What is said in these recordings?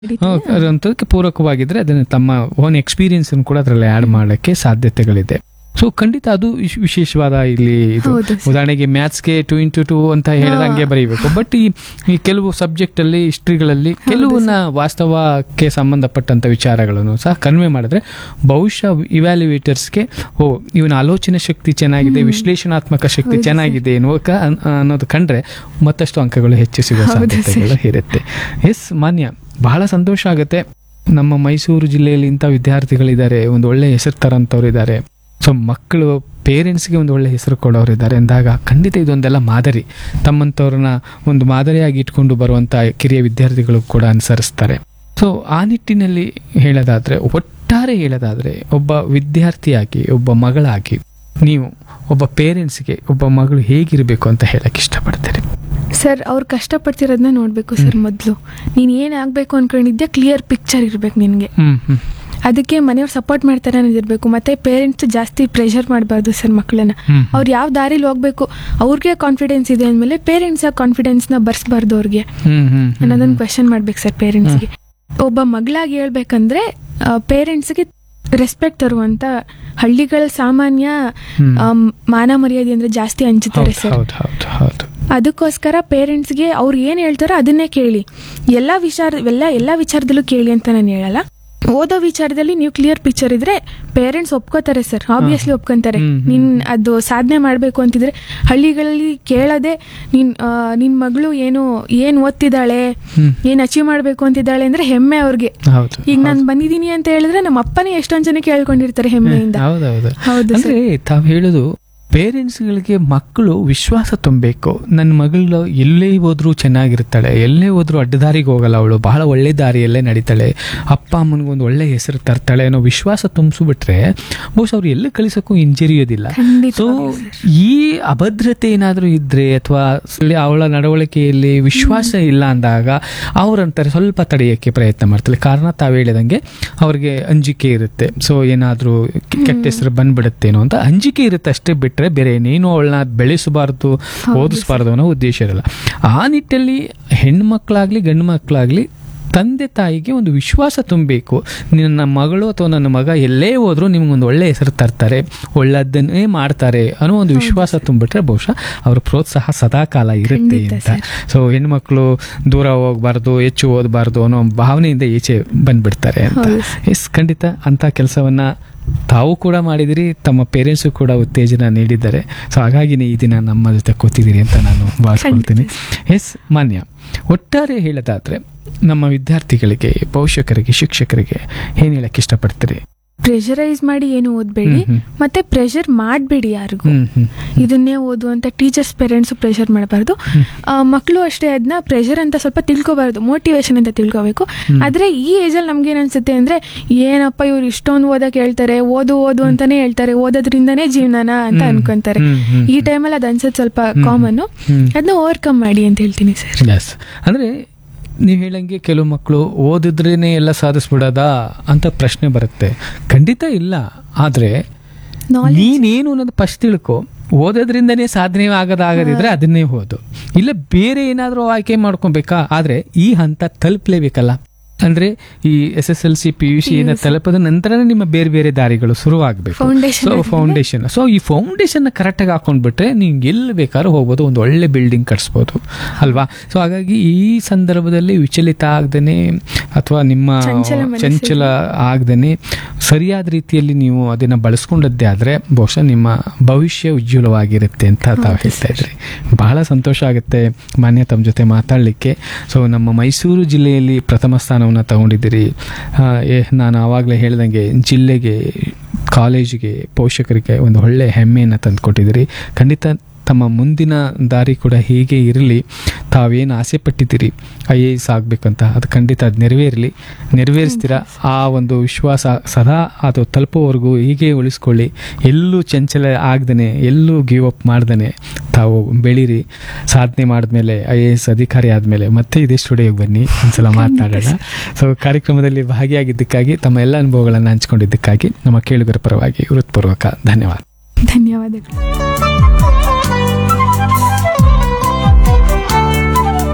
ಅದಂತದಕ್ಕೆ ಪೂರಕವಾಗಿದ್ರೆ ಅದನ್ನ ತಮ್ಮ own experience ಕೂಡ ಅದರಲ್ಲಿ ಆಡ್ ಮಾಡಕ್ಕೆ ಸಾಧ್ಯತೆಗಳಿದೆ ಸೊ ಖಂಡಿತ ಅದು ವಿಶ್- ವಿಶೇಷವಾದ ಇಲ್ಲಿ ಇದು ಹೌದು ಸರ್. ಉದಾಹರಣೆಗೆ ಮ್ಯಾಥ್ಸ್ಗೆ ಟು ಇಂಟು ಟು ಅಂತ ಹೇಳಿದಂಗೆ ಬರೀಬೇಕು ಬಟ್ ಈ ಈ ಕೆಲವು ಸಬ್ಜೆಕ್ಟ್ ಅಲ್ಲಿ ಹಿಸ್ಟ್ರಿಗಳಲ್ಲಿ ಕೆಲವನ್ನ ವಾಸ್ತವಕ್ಕೆ ಸಂಬಂಧಪಟ್ಟಂತ ವಿಚಾರಗಳನ್ನು ಸಹ ಕಡಿಮೆ ಮಾಡಿದ್ರೆ ಬಹುಶಃ ಇವ್ಯಾಲ್ಯುಯೇಟರ್ಸ್ಗೆ ಓ ಇವನ ಆಲೋಚನೆ ಶಕ್ತಿ ಚೆನ್ನಾಗಿದೆ ವಿಶ್ಲೇಷಣಾತ್ಮಕ ಶಕ್ತಿ ಹೌದು ಚೆನ್ನಾಗಿದೆ ಎನ್ನುವ ಅನ್- ಅನ್ನೋದು ಕಂಡ್ರೆ ಮತ್ತಷ್ಟು ಅಂಕಗಳು ಹೆಚ್ಚು ಸಿಗುವ ಹೌದು ಸಾಧ್ಯತೆಗಳು ಇರುತ್ತೆ ಎಸ್ ಮಾನ್ಯ ಬಹಳ ಸಂತೋಷ ಆಗುತ್ತೆ ನಮ್ಮ ಮೈಸೂರು ಜಿಲ್ಲೆಯಲ್ಲಿ ಇಂಥ ವಿದ್ಯಾರ್ಥಿಗಳಿದ್ದಾರೆ ಒಂದು ಒಳ್ಳೆ ಹೆಸರು ತರಂತವ್ರು ಇದ್ದಾರೆ ಸೊ ಮಕ್ಕಳು ಪೇರೆಂಟ್ಸ್ಗೆ ಒಂದು ಒಳ್ಳೆ ಹೆಸರು ಕೊಡೋರು ಇದ್ದಾರೆ ಅಂದಾಗ ಖಂಡಿತ ಇದೊಂದೆಲ್ಲ ಮಾದರಿ ತಮ್ಮಂಥವ್ರನ್ನ ಒಂದು ಮಾದರಿಯಾಗಿ ಇಟ್ಕೊಂಡು ಬರುವಂಥ ಕಿರಿಯ ವಿದ್ಯಾರ್ಥಿಗಳು ಕೂಡ ಅನುಸರಿಸ್ತಾರೆ ಸೊ ಆ ನಿಟ್ಟಿನಲ್ಲಿ ಹೇಳೋದಾದ್ರೆ ಒಟ್ಟಾರೆ ಹೇಳೋದಾದ್ರೆ ಒಬ್ಬ ವಿದ್ಯಾರ್ಥಿಯಾಗಿ ಒಬ್ಬ ಮಗಳಾಗಿ ನೀವು ಒಬ್ಬ ಪೇರೆಂಟ್ಸ್ಗೆ ಒಬ್ಬ ಮಗಳು ಹೇಗಿರಬೇಕು ಅಂತ ಹೇಳಕ್ ಇಷ್ಟಪಡ್ತೀರಿ ಸರ್ ಅವ್ರು ಕಷ್ಟಪಡ್ತಿರೋದನ್ನ ನೋಡಬೇಕು ಸರ್ ಮೊದಲು ನೀನು ಏನು ಆಗಬೇಕು ಅನ್ಕೊಂಡಿದ್ಯಾ ಕ್ಲಿಯರ್ ಪಿಕ್ಚರ್ ಇರಬೇಕು ನಿನಗೆ ಹ್ಮ್ ಹ್ಮ್ ಅದಕ್ಕೆ ಮನೆಯವ್ರು ಸಪೋರ್ಟ್ ಮಾಡ್ತಾರೆ ಅನ್ನೋದಿರಬೇಕು ಮತ್ತೆ ಪೇರೆಂಟ್ಸ್ ಜಾಸ್ತಿ ಪ್ರೆಷರ್ ಮಾಡಬಾರ್ದು ಸರ್ ಮಕ್ಕಳನ್ನ ಹ್ಮ್. ಅವ್ರು ಯಾವ ದಾರಿಲಿ ಹೋಗ್ಬೇಕು ಅವ್ರಿಗೆ ಕಾನ್ಫಿಡೆನ್ಸ್ ಇದೆ ಅಂದಮೇಲೆ ಪೇರೆಂಟ್ಸ್ ಆ ಕಾನ್ಫಿಡೆನ್ಸ್ನ ಬರ್ಸ್ಬಾರ್ದು ಅವ್ರಿಗೆ ಹ್ಮ್ ಹ್ಮ್ ಹ್ಮ್ ಅನ್ನೋದನ್ನ ಕ್ವೆಶನ್ ಮಾಡ್ಬೇಕು ಸರ್ ಪೇರೆಂಟ್ಸ್ಗೆ ಒಬ್ಬ ಮಗಳಾಗಿ ಹೇಳ್ಬೇಕಂದ್ರೆ ಪೇರೆಂಟ್ಸ್ಗೆ ರೆಸ್ಪೆಕ್ಟ್ ತರುವಂತ ಹಳ್ಳಿಗಳ ಸಾಮಾನ್ಯ ಹ್ಮ್. ಆ, ಮಾನ ಮರ್ಯಾದೆ ಅಂದ್ರೆ ಜಾಸ್ತಿ ಹಂಚುತ್ತಾರೆ ಹೌದು ಸರ್ ಹೌದು ಹೌದು ಹೌದು ಅದಕ್ಕೋಸ್ಕರ ಪೇರೆಂಟ್ಸ್ಗೆ ಅವ್ರು ಏನು ಹೇಳ್ತಾರೋ ಅದನ್ನೇ ಕೇಳಿ ಎಲ್ಲ ವಿಚಾರ ಎಲ್ಲ ಎಲ್ಲ ವಿಚಾರದಲ್ಲೂ ಕೇಳಿ ಅಂತ ನಾನು ಹೇಳಲ್ಲ ಓದೋ ವಿಚಾರದಲ್ಲಿ ನೀವು ಕ್ಲಿಯರ್ ಪಿಕ್ಚರ್ ಇದ್ರೆ ಪೇರೆಂಟ್ಸ್ ಒಪ್ಕೋತಾರೆ ಸರ್ ಆಬ್ವಿಯಸ್ಲಿ ಒಪ್ಕೊಂತಾರೆ ಹ್ಮ್, ಹ್ಮ್. ನಿನ್ ಅದು ಸಾಧನೆ ಮಾಡಬೇಕು ಅಂತಿದ್ರೆ ಹಳ್ಳಿಗಳಲ್ಲಿ ಕೇಳದೆ ನಿನ್ ಆ, ನಿನ್ ಮಗಳು ಏನು ಏನ್ ಓದ್ತಿದ್ದಾಳೆ ಹ್ಮ್. ಏನ್ ಅಚೀವ್ ಮಾಡ್ಬೇಕು ಅಂತಿದ್ದಾಳೆ ಅಂದ್ರೆ ಹೆಮ್ಮೆ ಅವ್ರಿಗೆ ಹೌದು ಈಗ ನಾನು ಬಂದಿದ್ದೀನಿ ಅಂತ ಹೇಳಿದ್ರೆ ನಮ್ಮ ಅಪ್ಪನೇ ಎಷ್ಟೊಂದ್ ಜನ ಕೇಳ್ಕೊಂಡಿರ್ತಾರೆ ಹೆಮ್ಮೆಯಿಂದ ಹೌದೌದು ಹೌದು ಅಂದ್ರೆ ತಾವು ಹೇಳುದು ಪೇರೆಂಟ್ಸ್ಗಳಿಗೆ ಮಕ್ಕಳು ವಿಶ್ವಾಸ ತುಂಬಬೇಕು ನನ್ನ ಮಗಳು ಎಲ್ಲೇ ಹೋದ್ರೂ ಚೆನ್ನಾಗಿರ್ತಾಳೆ ಎಲ್ಲೇ ಹೋದ್ರೂ ಅಡ್ಡದಾರಿಗೆ ಹೋಗಲ್ಲ ಅವಳು ಬಹಳ ಒಳ್ಳೆ ದಾರಿಯಲ್ಲೇ ನಡೀತಾಳೆ ಅಪ್ಪ ಅಮ್ಮನಿಗೊಂದು ಒಳ್ಳೆ ಹೆಸರು ತರ್ತಾಳೆ ಅನ್ನೋ ವಿಶ್ವಾಸ ತುಂಬಿಸ್ಬಿಟ್ರೆ ಬಹುಶಃ ಅವ್ರು ಎಲ್ಲೂ ಕಳಿಸೋಕ್ಕೂ ಹಿಂಜರಿಯೋದಿಲ್ಲ ಸೊ ಖಂಡಿತವಾಗ್ಲೂ ಈ ಅಭದ್ರತೆ ಏನಾದರೂ ಇದ್ರೆ ಅಥವಾ ಅವಳ ನಡವಳಿಕೆಯಲ್ಲಿ ವಿಶ್ವಾಸ ಇಲ್ಲ ಅಂದಾಗ ಅವ್ರಂತಾರೆ ಸ್ವಲ್ಪ ತಡೆಯೋಕ್ಕೆ ಪ್ರಯತ್ನ ಮಾಡ್ತಾರೆ ಕಾರಣ ತಾವು ಹೇಳಿದಂಗೆ ಅವ್ರಿಗೆ ಅಂಜಿಕೆ ಇರುತ್ತೆ ಸೊ ಏನಾದರೂ ಕೆಟ್ಟ ಹೆಸರು ಬಂದ್ಬಿಡುತ್ತೇನೋ ಅಂತ ಅಂಜಿಕೆ ಇರುತ್ತೆ ಅಷ್ಟೇ ಬಿಟ್ಟರೆ ಬೇರೆ ಏನೇನು ಅವಳನ್ನ ಬೆಳೆಸಬಾರ್ದು ಓದಿಸಬಾರ್ದು ಅನ್ನೋ ಉದ್ದೇಶ ಇರಲ್ಲ ಆ ನಿಟ್ಟಲ್ಲಿ ಹೆಣ್ಮಕ್ಳಾಗ್ಲಿ ಗಂಡು ಮಕ್ಕಳಾಗ್ಲಿ ತಂದೆ ತಾಯಿಗೆ ಒಂದು ವಿಶ್ವಾಸ ತುಂಬಬೇಕು ನನ್ನ ಮಗಳು ಅಥವಾ ನನ್ನ ಮಗ ಎಲ್ಲೇ ಹೋದ್ರೂ ನಿಮ್ಗೊಂದು ಒಳ್ಳೆ ಹೆಸರು ತರ್ತಾರೆ ಒಳ್ಳೆದನ್ನೇ ಮಾಡ್ತಾರೆ ಅನ್ನೋ ಒಂದು ವಿಶ್ವಾಸ ತುಂಬಿಟ್ರೆ ಬಹುಶಃ ಅವ್ರ ಪ್ರೋತ್ಸಾಹ ಸದಾಕಾಲ ಇರುತ್ತೆ ಖಂಡಿತ ಅಂತ ಸೊ ಹೆಣ್ಮಕ್ಳು ದೂರ ಹೋಗ್ಬಾರ್ದು ಹೆಚ್ಚು ಓದಬಾರ್ದು ಅನ್ನೋ ಭಾವನೆಯಿಂದ ಈಚೆ ಬಂದ್ಬಿಡ್ತಾರೆ ಅಂತ ಹೌದು ಎಸ್ ಖಂಡಿತ ಅಂತ ಕೆಲಸವನ್ನ ತಾವು ಕೂಡ ಮಾಡಿದಿರಿ ತಮ್ಮ ಪೇರೆಂಟ್ಸು ಕೂಡ ಉತ್ತೇಜನ ನೀಡಿದ್ದಾರೆ ಸೊ ಹಾಗಾಗಿನೇ ಈ ದಿನ ನಮ್ಮ ಜೊತೆ ಕೂತಿದ್ದೀರಿ ಅಂತ ನಾನು ಭಾವಿಸ್ಕೊಳ್ತೀನಿ ಎಸ್ ಮಾನ್ಯ ಒಟ್ಟಾರೆ ಹೇಳೋದಾದ್ರೆ ನಮ್ಮ ವಿದ್ಯಾರ್ಥಿಗಳಿಗೆ ಪೋಷಕರಿಗೆ ಶಿಕ್ಷಕರಿಗೆ ಏನು ಹೇಳಕ್ ಇಷ್ಟಪಡ್ತೀರಿ ಪ್ರೆಷರೈಸ್ ಮಾಡಿ ಏನು ಓದ್ಬೇಡಿ ಹ್ಮ್, ಹ್ಮ್. ಮತ್ತೆ ಪ್ರೆಷರ್ ಮಾಡಬೇಡಿ ಯಾರಿಗೂ ಹ್ಮ್ ಹ್ಮ್ ಇದನ್ನೇ ಓದು ಅಂತ ಟೀಚರ್ಸ್ ಪೇರೆಂಟ್ಸ್ ಪ್ರೆಷರ್ ಮಾಡಬಾರ್ದು ಮಕ್ಕಳು ಅಷ್ಟೇ ಅದನ್ನ ಪ್ರೆಷರ್ ಅಂತ ಸ್ವಲ್ಪ ತಿಳ್ಕೊಬಾರ್ದು ಮೋಟಿವೇಶನ್ ಅಂತ ತಿಳ್ಕೊಬೇಕು ಆದ್ರೆ ಈ ಏಜಲ್ಲಿ ನಮ್ಗೆ ಅನ್ಸುತ್ತೆ ಅಂದ್ರೆ ಏನಪ್ಪ ಇವ್ರು ಇಷ್ಟೊಂದು ಓದಕ್ ಹೇಳ್ತಾರೆ ಓದು ಓದು ಅಂತಾನೆ ಹೇಳ್ತಾರೆ ಓದೋದ್ರಿಂದನೇ ಜೀವನನ ಅಂತ ಹ್ಮ್. ಅನ್ಕೊಂತಾರೆ ಹ್ಮ್, ಹ್ಮ್. ಈ ಟೈಮಲ್ಲಿ ಅದು ಅನ್ಸೋದು ಸ್ವಲ್ಪ ಕಾಮನ್ ಹ್ಮ್. ಅದನ್ನ ಓವರ್ಕಮ್ ಮಾಡಿ ಅಂತ ಹೇಳ್ತೀನಿ ಸರ್ ಎಸ್ ಅಂದ್ರೆ ನೀವು ಹೇಳಂಗೆ ಕೆಲವು ಮಕ್ಕಳು ಓದಿದ್ರೇನೆ ಎಲ್ಲ ಸಾಧಿಸ್ಬಿಡೋದಾ ಅಂತ ಪ್ರಶ್ನೆ ಬರುತ್ತೆ ಖಂಡಿತ ಇಲ್ಲ ಆದ್ರೆ ನಾಲೆಜ್ ನೀನೇನು ಅನ್ನೋದು ಫಸ್ಟ್ ತಿಳ್ಕೊ ಓದೋದ್ರಿಂದನೇ ಸಾಧನೆ ಆಗೋದಾಗದಿದ್ರೆ ಅದನ್ನೇ ಓದು ಇಲ್ಲ ಬೇರೆ ಏನಾದರೂ ಆಯ್ಕೆ ಮಾಡ್ಕೊಬೇಕಾ ಆದ್ರೆ ಈ ಹಂತ ತಲುಪಲೇಬೇಕಲ್ಲ ಅಂದ್ರೆ ಈ S S L C P U C ತಲುಪದ ನಂತರನೇ ನಿಮ್ಮ ಬೇರೆ ಬೇರೆ ದಾರಿಗಳು ಶುರುವಾಗಬೇಕು Foundation ಸೊ ಆದ್ಮೇಲೆ? ಫೌಂಡೇಶನ್ ಸೊ ಈ ಫೌಂಡೇಶನ್ ಕರೆಕ್ಟಾಗಿ ಹಾಕೊಂಡ್ಬಿಟ್ರೆ ನಿಂಗೆ ಎಲ್ಲಿ ಬೇಕಾದ್ರೂ ಹೋಗ್ಬೋದು ಒಂದು ಒಳ್ಳೆ ಬಿಲ್ಡಿಂಗ್ ಕಟ್ಸ್ಬೋದು ಅಲ್ವಾ ಸೊ ಹಾಗಾಗಿ ಈ ಸಂದರ್ಭದಲ್ಲಿ ವಿಚಲಿತ ಆಗದೇನೆ ಅಥವಾ ನಿಮ್ಮ ಚಂಚಲ ಮನಸ್ಸಿಗೆ. ಚಂಚಲ ಆಗದೇನೆ ಸರಿಯಾದ ರೀತಿಯಲ್ಲಿ ನೀವು ಅದನ್ನ ಬಳಸ್ಕೊಂಡದ್ದೇ ಆದ್ರೆ ಬಹುಶಃ ನಿಮ್ಮ ಭವಿಷ್ಯ ಉಜ್ವಲವಾಗಿರುತ್ತೆ ಅಂತ ತಾವು ಹೌದು ಹೇಳ್ತಾ ಇದ್ರಿ ಬಹಳ ಸಂತೋಷ ಆಗುತ್ತೆ ಮಾನ್ಯ ತಮ್ಮ ಜೊತೆ ಮಾತಾಡಲಿಕ್ಕೆ ಸೊ ನಮ್ಮ ಮೈಸೂರು ಜಿಲ್ಲೆಯಲ್ಲಿ ಪ್ರಥಮ ಸ್ಥಾನವನ್ನು ತಗೊಂಡಿದ್ದೀರಿ ಆ, ಏ ನಾನು ಆವಾಗಲೇ ಹೇಳ್ದಂಗೆ ಜಿಲ್ಲೆಗೆ ಕಾಲೇಜಿಗೆ ಪೋಷಕರಿಗೆ ಒಂದು ಒಳ್ಳೆ ಹೆಮ್ಮೆಯನ್ನು ತಂದುಕೊಟ್ಟಿದ್ದೀರಿ ಖಂಡಿತ ತಮ್ಮ ಮುಂದಿನ ದಾರಿ ಕೂಡ ಹೀಗೆ ಇರಲಿ ತಾವೇನು ಆಸೆ ಪಟ್ಟಿದ್ದೀರಿ ಐ ಎ ಎಸ್ ಆಗಬೇಕಂತ ಅದು ಖಂಡಿತ ಅದು ನೆರವೇರಲಿ ನೆರವೇರಿಸ್ತೀರಾ ಆ ಒಂದು ವಿಶ್ವಾಸ ಸದಾ ಅದು ತಲುಪೋವರೆಗೂ ಹೀಗೆ ಉಳಿಸ್ಕೊಳ್ಳಿ ಎಲ್ಲೂ ಚಂಚಲ ಆಗ್ದೇ ಎಲ್ಲೂ ಗಿವ್ ಅಪ್ ಮಾಡ್ದೇ ತಾವು ಬೆಳೀರಿ ಸಾಧನೆ ಮಾಡಿದ್ಮೇಲೆ ಐ ಎ ಎಸ್ ಅಧಿಕಾರಿ ಆದಮೇಲೆ ಮತ್ತೆ ಇದೇ ಸ್ಟುಡಿಯೋಗೆ ಬನ್ನಿ ಒಂದ್ಸಲ ಮಾತನಾಡೋಣ ಸೊ ಕಾರ್ಯಕ್ರಮದಲ್ಲಿ ಭಾಗಿಯಾಗಿದ್ದಕ್ಕಾಗಿ ತಮ್ಮ ಎಲ್ಲ ಅನುಭವಗಳನ್ನು ಹಂಚಿಕೊಂಡಿದ್ದಕ್ಕಾಗಿ ನಮ್ಮ ಕೇಳುಗರ ಪರವಾಗಿ ಹೃತ್ಪೂರ್ವಕ ಧನ್ಯವಾದ ಧನ್ಯವಾದಗಳು ಶ್ರೋತೃ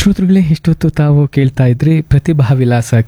ಶ್ರೋತೃಗಳೇ ಇಷ್ಟೊತ್ತು ತಾವು ಕೇಳ್ತಾ ಇದ್ರಿ ಪ್ರತಿಭಾ ವಿಲಾಸ